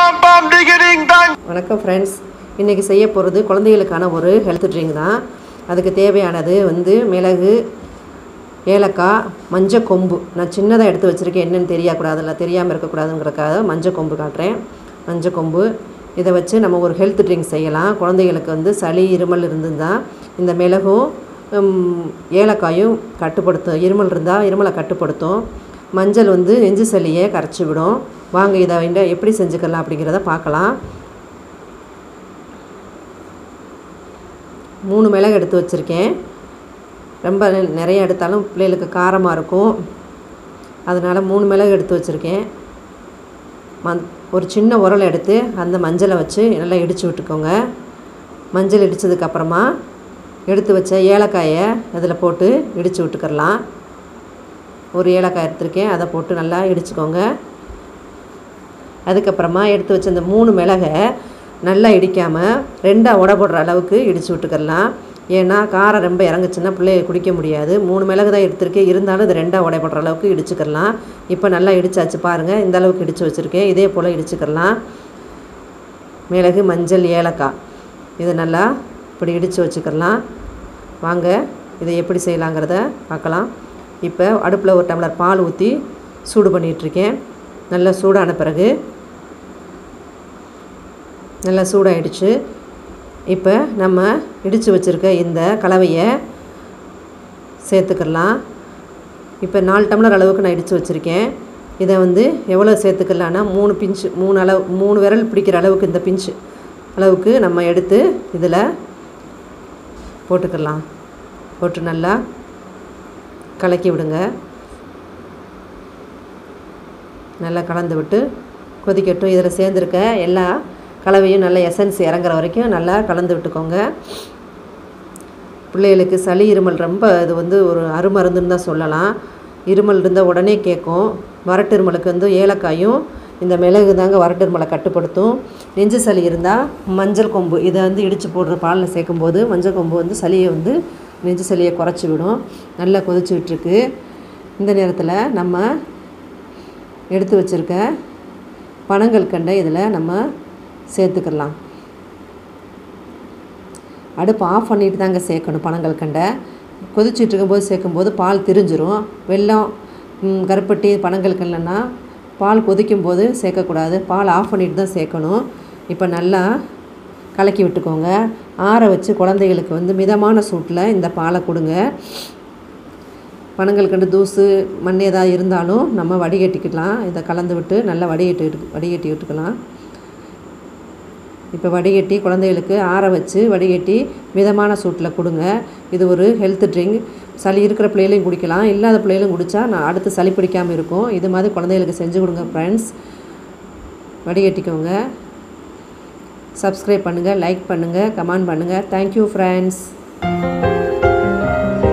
வணக்கம் ஃப்ரெண்ட்ஸ் இன்றைக்கி செய்ய போகிறது குழந்தைகளுக்கான ஒரு ஹெல்த் ட்ரிங்க் தான் அதுக்கு தேவையானது வந்து மிளகு ஏலக்காய் மஞ்சள் கொம்பு நான் சின்னதாக எடுத்து வச்சுருக்கேன் என்னென்னு தெரியக்கூடாதுல்ல தெரியாமல் இருக்கக்கூடாதுங்கிறக்காக மஞ்சள் கொம்பு காட்டுறேன் மஞ்சள் கொம்பு இதை வச்சு நம்ம ஒரு ஹெல்த் ட்ரிங்க் செய்யலாம் குழந்தைகளுக்கு வந்து சளி இருமல் இருந்துதான் இந்த மிளகும் ம், ஏலக்காயும் கட்டுப்படுத்தும் இருமல் இருந்தால் இருமலை கட்டுப்படுத்தும் மஞ்சள் வந்து நெஞ்சு சளியை கரைச்சி விடும் வாங்க இதை வந்து எப்படி செஞ்சுக்கலாம் அப்படிங்கிறத பார்க்கலாம் மூணு மிளகு எடுத்து வச்சுருக்கேன் ரொம்ப நிறைய எடுத்தாலும் பிள்ளைகளுக்கு காரமாக இருக்கும் அதனால் மூணு மிளகு எடுத்து வச்சுருக்கேன் மந் ஒரு சின்ன உரல் எடுத்து அந்த மஞ்சளை வச்சு நல்லா இடித்து விட்டுக்கோங்க மஞ்சள் இடித்ததுக்கப்புறமா எடுத்து வச்ச ஏலக்காயை அதில் போட்டு இடித்து விட்டுக்கிறலாம் ஒரு ஏலக்காய் எடுத்திருக்கேன் அதை போட்டு நல்லா இடிச்சுக்கோங்க அதுக்கப்புறமா எடுத்து வச்ச இந்த மூணு மிளகை நல்லா இடிக்காமல் ரெண்டாக உட போடுற அளவுக்கு இடித்து விட்டுக்கலாம் ஏன்னா காரம் ரொம்ப இறங்குச்சுன்னா பிள்ளைய குடிக்க முடியாது மூணு மிளகு தான் எடுத்திருக்கேன் இருந்தாலும் இது ரெண்டாக உடைப்படுற அளவுக்கு இடிச்சுக்கலாம் இப்போ நல்லா இடிச்சாச்சு பாருங்கள் இந்த அளவுக்கு இடித்து வச்சுருக்கேன் இதே போல் இடிச்சுக்கலாம் மிளகு மஞ்சள் ஏலக்காய் இதை நல்லா இப்படி இடித்து வச்சுக்கலாம் வாங்க இதை எப்படி செய்யலாங்கிறத பார்க்கலாம் இப்போ அடுப்பில் ஒரு டம்ளர் பால் ஊற்றி சூடு பண்ணிகிட்ருக்கேன் நல்லா சூடான பிறகு நல்லா சூடாயிடுச்சு இப்போ நம்ம இடித்து வச்சுருக்க இந்த கலவையை சேர்த்துக்கலாம் இப்போ நாலு டம்ளர் அளவுக்கு நான் இடித்து வச்சுருக்கேன் இதை வந்து எவ்வளோ சேர்த்துக்கலான்னா மூணு பிஞ்சு மூணு அளவு மூணு விரல் பிடிக்கிற அளவுக்கு இந்த பிஞ்சு அளவுக்கு நம்ம எடுத்து இதில் போட்டுக்கலாம் போட்டு நல்லா கலக்கி விடுங்க நல்லா கலந்து விட்டு கொதிக்கட்டும் இதில் சேர்ந்துருக்க எல்லா கலவையும் நல்லா எசன்ஸ் இறங்குற வரைக்கும் நல்லா கலந்து விட்டுக்கோங்க பிள்ளைகளுக்கு சளி இருமல் ரொம்ப இது வந்து ஒரு அருமருந்துன்னு தான் சொல்லலாம் இருமல் இருந்தால் உடனே கேட்கும் வறட்டு இருமலுக்கு வந்து ஏலக்காயும் இந்த மிளகு தாங்க வறட்டு இருமலை கட்டுப்படுத்தும் நெஞ்சு சளி இருந்தால் மஞ்சள் கொம்பு இதை வந்து இடித்து போடுற பாலில் சேர்க்கும்போது மஞ்சள் கொம்பு வந்து சளியை வந்து நெஞ்சு சளியை குறைச்சி விடும் நல்லா கொதிச்சுட்ருக்கு இந்த நேரத்தில் நம்ம எடுத்து வச்சுருக்க பனங்கள் கண்டை இதில் நம்ம சேர்த்துக்கலாம் அடுப்பு ஆஃப் பண்ணிட்டு தாங்க சேர்க்கணும் பனங்கள் கண்டை கொதிச்சுட்டு இருக்கும்போது சேர்க்கும்போது பால் திரிஞ்சிரும் வெல்லம் ம், கருப்பட்டி பனங்கள் கண்டனா பால் கொதிக்கும் போது சேர்க்கக்கூடாது பால் ஆஃப் பண்ணிட்டு தான் சேர்க்கணும் இப்போ நல்லா கலக்கி விட்டுக்கோங்க ஆற வச்சு குழந்தைகளுக்கு வந்து மிதமான சூட்டில் இந்த பாலை கொடுங்க பனங்கள் கண்டு தூசு மண் ஏதாவது இருந்தாலும் நம்ம வடிகட்டிக்கலாம் இதை கலந்து விட்டு நல்லா வடிகட்டி விட்டு வடிகட்டி விட்டுக்கலாம் இப்போ வடிகட்டி குழந்தைகளுக்கு ஆற வச்சு வடிகட்டி மிதமான சூட்டில் கொடுங்க இது ஒரு ஹெல்த் ட்ரிங்க் சளி இருக்கிற பிள்ளைகளையும் குடிக்கலாம் இல்லாத பிள்ளைகளும் குடித்தா நான் அடுத்து சளி பிடிக்காமல் இருக்கும் இது மாதிரி குழந்தைகளுக்கு செஞ்சு கொடுங்க ஃப்ரெண்ட்ஸ் வடிகட்டிக்கோங்க சப்ஸ்கிரைப் பண்ணுங்கள் லைக் பண்ணுங்கள் கமெண்ட் பண்ணுங்கள் தேங்க்யூ ஃப்ரெண்ட்ஸ்